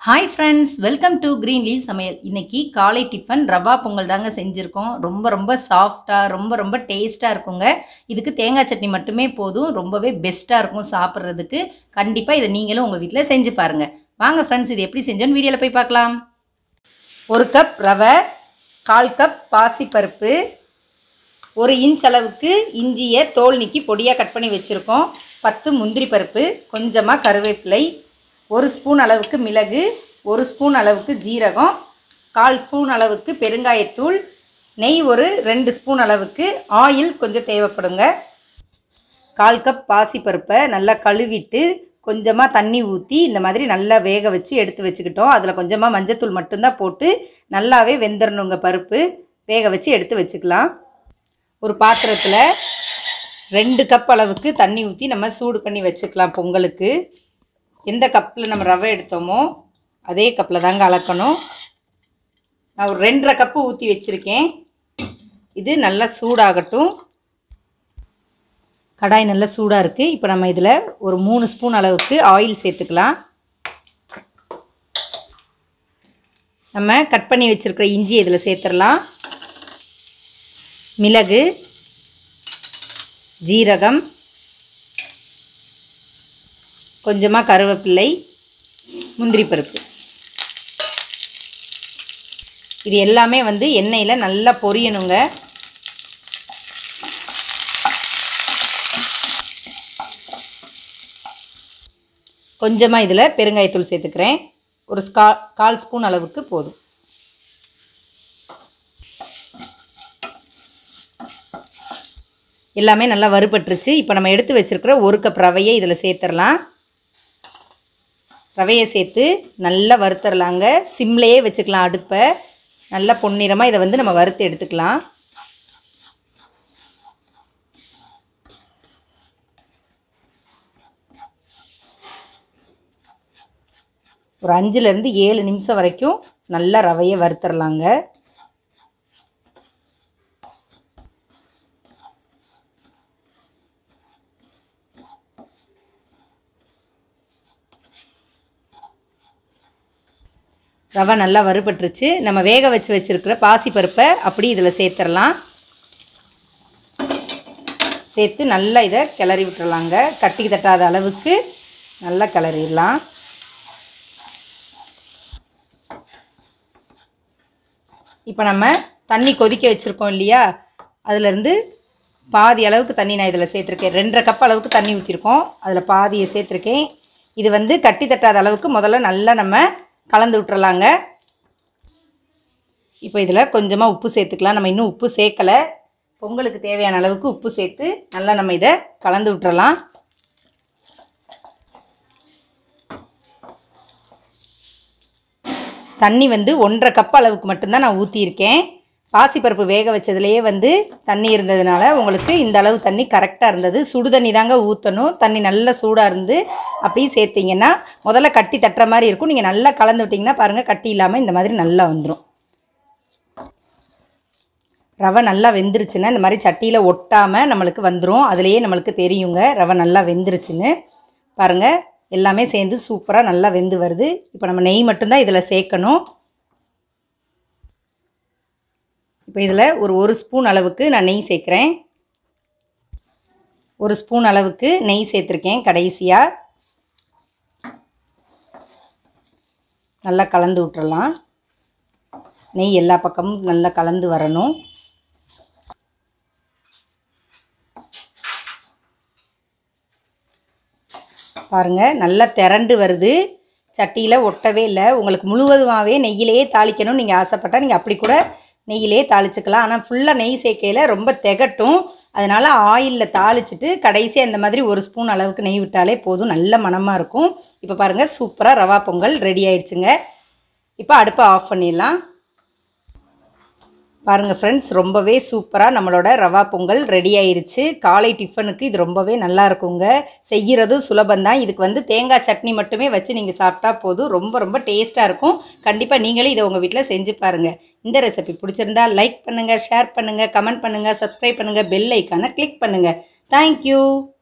hi friends welcome to green leaf சமையல் இன்னைக்கு காலை டிஃபன் ரவா பொங்கல் தாங்க செஞ்சுருக்கோம் ரொம்ப ரொம்ப சாஃப்டாக ரொம்ப ரொம்ப டேஸ்ட்டாக இருக்குங்க இதுக்கு தேங்காய் சட்னி மட்டுமே போதும் ரொம்பவே பெஸ்ட்டாக இருக்கும் சாப்பிட்றதுக்கு கண்டிப்பாக இதை நீங்களும் உங்கள் வீட்டில் செஞ்சு பாருங்கள் வாங்க ஃப்ரெண்ட்ஸ் இது எப்படி செஞ்சோன்னு வீடியோவில் போய் பார்க்கலாம் ஒரு கப் ரவை கால் கப் பாசிப்பருப்பு ஒரு இன்ச் அளவுக்கு இஞ்சியை தோல் நீக்கி பொடியாக கட் பண்ணி வச்சுருக்கோம் பத்து முந்திரி பருப்பு கொஞ்சமாக கருவேப்பிலை ஒரு ஸ்பூன் அளவுக்கு மிளகு ஒரு ஸ்பூன் அளவுக்கு ஜீரகம் கால் ஸ்பூன் அளவுக்கு பெருங்காயத்தூள் நெய் ஒரு ரெண்டு ஸ்பூன் அளவுக்கு ஆயில் கொஞ்சம் தேவைப்படுங்க கால் கப் பாசிப்பருப்பை நல்லா கழுவிட்டு கொஞ்சமாக தண்ணி ஊற்றி இந்த மாதிரி நல்லா வேக வச்சு எடுத்து வச்சுக்கிட்டோம் அதில் கொஞ்சமாக மஞ்சத்தூள் மட்டும்தான் போட்டு நல்லாவே வெந்துடணுங்க பருப்பு வேக வச்சு எடுத்து வச்சுக்கலாம் ஒரு பாத்திரத்தில் ரெண்டு கப் அளவுக்கு தண்ணி ஊற்றி நம்ம சூடு பண்ணி வச்சுக்கலாம் பொங்கலுக்கு எந்த கப்பில் நம்ம ரவை எடுத்தோமோ அதே கப்பில் தாங்க அளக்கணும் நான் ஒரு ரெண்டரை கப்பு ஊற்றி வச்சுருக்கேன் இது நல்லா சூடாகட்டும் கடாய் நல்லா சூடாக இருக்குது இப்போ நம்ம இதில் ஒரு மூணு ஸ்பூன் அளவுக்கு ஆயில் சேர்த்துக்கலாம் நம்ம கட் பண்ணி வச்சுருக்கிற இஞ்சி இதில் சேர்த்துடலாம் மிளகு ஜீரகம் கொஞ்சமாக கருவேப்பிள்ளை முந்திரி பருப்பு இது எல்லாமே வந்து எண்ணெயில் நல்லா பொரியணுங்க கொஞ்சமாக இதில் பெருங்காயத்தூள் சேர்த்துக்கிறேன் ஒரு ஸ்கா கால் ஸ்பூன் அளவுக்கு போதும் எல்லாமே நல்லா வறுபட்டுருச்சு இப்போ நம்ம எடுத்து வச்சுருக்கிற ஒரு கப் ரவையை இதில் சேர்த்துடலாம் ரவையை சேர்த்து நல்லா வறுத்துடலாங்க சிம்லேயே வச்சுக்கலாம் அடுப்பை நல்லா பொன்னிறமாக இதை வந்து நம்ம வறுத்து எடுத்துக்கலாம் ஒரு அஞ்சுலேருந்து ஏழு நிமிஷம் வரைக்கும் நல்லா ரவையை வறுத்துடலாங்க ரவை நல்லா வறுபட்டுருச்சு நம்ம வேக வச்சு வச்சுருக்கிற பாசிப்பருப்பை அப்படி இதில் சேர்த்துடலாம் சேர்த்து நல்லா இதை கிளறி விட்டுறலாங்க கட்டி தட்டாத அளவுக்கு நல்லா கிளறிடலாம் இப்போ நம்ம தண்ணி கொதிக்க வச்சுருக்கோம் இல்லையா அதுலேருந்து பாதி அளவுக்கு தண்ணி நான் இதில் சேர்த்துருக்கேன் ரெண்டரை கப் அளவுக்கு தண்ணி ஊற்றிருக்கோம் அதில் பாதியை சேர்த்துருக்கேன் இது வந்து கட்டி தட்டாத அளவுக்கு முதல்ல நல்லா நம்ம கலந்து விட்டுறலாங்க இப்போ இதில் கொஞ்சமாக உப்பு சேர்த்துக்கலாம் நம்ம இன்னும் உப்பு சேர்க்கலை பொங்கலுக்கு தேவையான அளவுக்கு உப்பு சேர்த்து நல்லா நம்ம இதை கலந்து விட்டுறலாம் தண்ணி வந்து ஒன்றரை கப் அளவுக்கு மட்டும்தான் நான் ஊற்றியிருக்கேன் பாசிப்பருப்பு வேக வச்சதுலேயே வந்து தண்ணி இருந்ததுனால உங்களுக்கு இந்த அளவு தண்ணி கரெக்டாக இருந்தது சுடு தண்ணி தாங்க ஊற்றணும் தண்ணி நல்லா சூடாக இருந்து அப்படியே சேர்த்திங்கன்னா முதல்ல கட்டி தட்டுற மாதிரி இருக்கும் நீங்கள் நல்லா கலந்து விட்டிங்கன்னா பாருங்கள் கட்டி இல்லாமல் இந்த மாதிரி நல்லா வந்துடும் ரவை நல்லா வெந்துருச்சுன்னா இந்த மாதிரி சட்டியில் ஒட்டாமல் நம்மளுக்கு வந்துடும் அதுலேயே நம்மளுக்கு தெரியுங்க ரவை நல்லா வெந்துருச்சுன்னு பாருங்கள் எல்லாமே சேர்ந்து சூப்பராக நல்லா வெந்து வருது இப்போ நம்ம நெய் மட்டும்தான் இதில் சேர்க்கணும் இப்போ இதில் ஒரு ஒரு ஸ்பூன் அளவுக்கு நான் நெய் சேர்க்குறேன் ஒரு ஸ்பூன் அளவுக்கு நெய் சேர்த்துருக்கேன் கடைசியாக நல்லா கலந்து விட்டுறலாம் நெய் எல்லா பக்கமும் நல்லா கலந்து வரணும் பாருங்கள் நல்லா திரண்டு வருது சட்டியில் ஒட்டவே இல்லை உங்களுக்கு முழுவதுமாகவே நெய்யிலேயே தாளிக்கணும்னு நீங்கள் ஆசைப்பட்டால் நீங்கள் அப்படி கூட நெய்யிலே தாளிச்சுக்கலாம் ஆனால் ஃபுல்லாக நெய் சேர்க்கையில் ரொம்ப திகட்டும் அதனால் ஆயிலில் தாளிச்சிட்டு கடைசியாக இந்த மாதிரி ஒரு ஸ்பூன் அளவுக்கு நெய் விட்டாலே போதும் நல்ல மணமாக இருக்கும் இப்போ பாருங்கள் சூப்பராக ரவா பொங்கல் ரெடி ஆயிடுச்சுங்க இப்போ அடுப்பை ஆஃப் பண்ணிடலாம் பாருங்கள் ஃப்ரெண்ட்ஸ் ரொம்பவே சூப்பராக நம்மளோட ரவா பொங்கல் ரெடி ஆயிருச்சு காலை டிஃபனுக்கு இது ரொம்பவே நல்லா இருக்குங்க செய்கிறதும் சுலபந்தான் இதுக்கு வந்து தேங்காய் சட்னி மட்டுமே வச்சு நீங்கள் சாப்பிட்டா போதும் ரொம்ப ரொம்ப டேஸ்ட்டாக இருக்கும் கண்டிப்பாக நீங்களே இதை உங்கள் வீட்டில் செஞ்சு பாருங்கள் இந்த ரெசிபி பிடிச்சிருந்தா லைக் பண்ணுங்கள் ஷேர் பண்ணுங்கள் கமெண்ட் பண்ணுங்கள் சப்ஸ்கிரைப் பண்ணுங்கள் பெல் ஐக்கானை கிளிக் பண்ணுங்கள் தேங்க்யூ